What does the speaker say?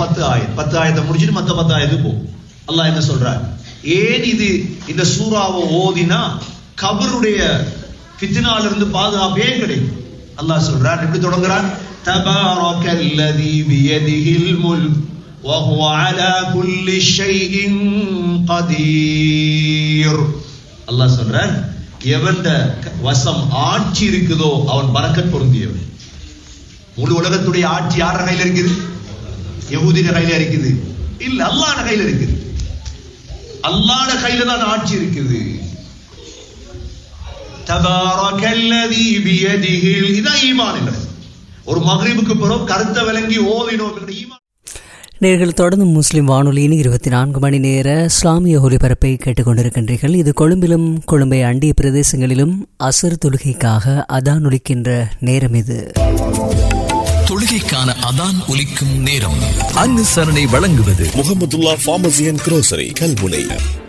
பத்து ஆயத் பத்து ஆயத்தை முடிச்சுட்டு மத்த பத்து ஆயத்துக்கு போ அல்லாஹ் என்ன சொல்றார் ஏன் இது இந்த சூறாவை ஓதினா கபருடைய ஃபித்னால இருந்து பாதுகாப்பே கிடைக்கும் அல்லாஹ் சொல்றார் எப்படி தொடங்குறான் தபாரக்கல்லதி பியதிஹில் முல்க் وهو على كل شيء قدير அல்லாஹ் சொல்றான் எவன்ட வசம் ஆட்சி இருக்குதோ அவன் பரக்கத் பொருந்தியவன் முழு உலகத்துடைய ஆட்சி யார கையில இருக்குது யகூதின கையில இருக்குது இல்ல அல்லாஹ்ட கையில இருக்குது அல்லாஹ்ட கையில தான் ஆட்சி இருக்குது தபாரக்கல்லதி பியதிஹில் இதான் ஈமான் என்றது ஒரு மக்ரிபுக்கு பிறகு கருத்த விளங்கி ஓதினோம் என்ற ஈமான் நேர்கள் தொடர்ந்து முஸ்லிம் வானொலியின் இருபத்தி நான்கு மணி நேர இஸ்லாமிய ஒலிபரப்பை கேட்டுக்கொண்டிருக்கின்றீர்கள் இது கொழும்பிலும் கொழும்பை அண்டிய பிரதேசங்களிலும் அசர் தொழுகைக்காக அதான் ஒலிக்கின்ற நேரம் இது தொழுகைக்கான அதான் ஒலிக்கும் நேரம் அனுசரணை வழங்குவது Mohamadullah pharmacy and grocery Kalmunai